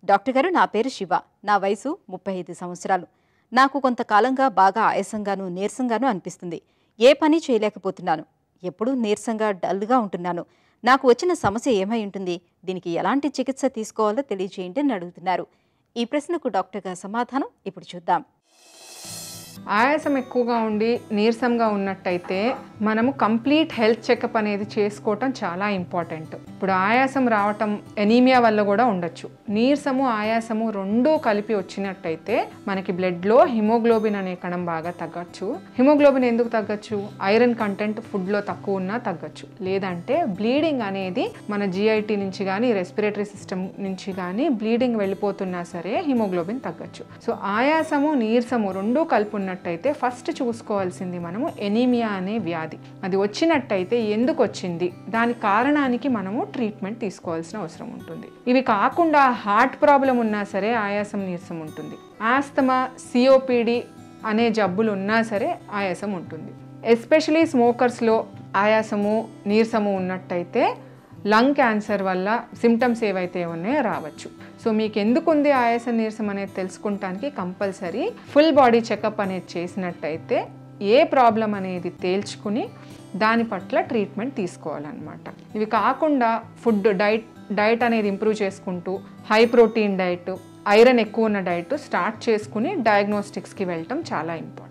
doctor గారు నా పేరు శివ నా వయసు ముప్పై ఐదు సంవత్సరాలు నాకు కొంతకాలంగా బాగా ఆయాసంగాను నీరసంగాను అనిపిస్తుంది ఏ పని చేయలేకపోతున్నాను ఎప్పుడూ నీరసంగా డల్గా ఉంటున్నాను నాకు వచ్చిన సమస్య ఏమై ఉంటుంది దీనికి ఎలాంటి చికిత్స తీసుకోవాలో తెలియజేయండి అని అడుగుతున్నారు ఈ ప్రశ్నకు డాక్టర్ గారి సమాధానం ఇప్పుడు చూద్దాం ఆయాసం ఎక్కువగా ఉండి నీరసంగా ఉన్నట్టయితే మనము కంప్లీట్ హెల్త్ చెకప్ అనేది చేసుకోవటం చాలా ఇంపార్టెంట్ ఇప్పుడు ఆయాసం రావటం ఎనీమియా వల్ల కూడా ఉండొచ్చు నీరసము ఆయాసము రెండూ కలిపి వచ్చినట్టయితే మనకి బ్లడ్లో హిమోగ్లోబిన్ అనే కణం బాగా తగ్గచ్చు హిమోగ్లోబిన్ ఎందుకు తగ్గచ్చు ఐరన్ కంటెంట్ ఫుడ్లో తక్కువ ఉన్నా తగ్గచ్చు లేదంటే బ్లీడింగ్ అనేది మన జిఐటి నుంచి కానీ రెస్పిరేటరీ సిస్టమ్ నుంచి కానీ బ్లీడింగ్ వెళ్ళిపోతున్నా సరే హిమోగ్లోబిన్ తగ్గచ్చు సో ఆయాసము నీరసము రెండూ కలిపి ఉన్నట్టయితే ఫస్ట్ చూసుకోవాల్సింది మనము ఎనీమియా అనే వ్యాధి అది వచ్చినట్టయితే ఎందుకు వచ్చింది దాని కారణానికి మనము ట్రీట్మెంట్ తీసుకోవాల్సిన అవసరం ఉంటుంది ఇవి కాకుండా హార్ట్ ప్రాబ్లం ఉన్నా సరే ఆయాసం నీరసం ఉంటుంది ఆస్తమా సిఓపిడి అనే జబ్బులు ఉన్నా సరే ఆయాసం ఉంటుంది ఎస్పెషలీ స్మోకర్స్లో ఆయాసము నీరసము ఉన్నట్టయితే లంగ్ క్యాన్సర్ వల్ల సిమ్టమ్స్ ఏవైతే ఉన్నాయో రావచ్చు సో మీకు ఎందుకు ఉంది ఆయాస నీరసం అనేది తెలుసుకుంటానికి కంపల్సరీ ఫుల్ బాడీ చెకప్ అనేది చేసినట్టయితే ఏ ప్రాబ్లం అనేది తేల్చుకుని దాని పట్ల ట్రీట్మెంట్ తీసుకోవాలన్నమాట ఇవి కాకుండా ఫుడ్ డైట్ డైట్ అనేది ఇంప్రూవ్ చేసుకుంటూ హై ప్రోటీన్ డైట్ ఐరన్ ఎక్కువ ఉన్న డైట్ స్టార్ట్ చేసుకుని డయాగ్నోస్టిక్స్కి వెళ్ళటం చాలా ఇంపార్టెంట్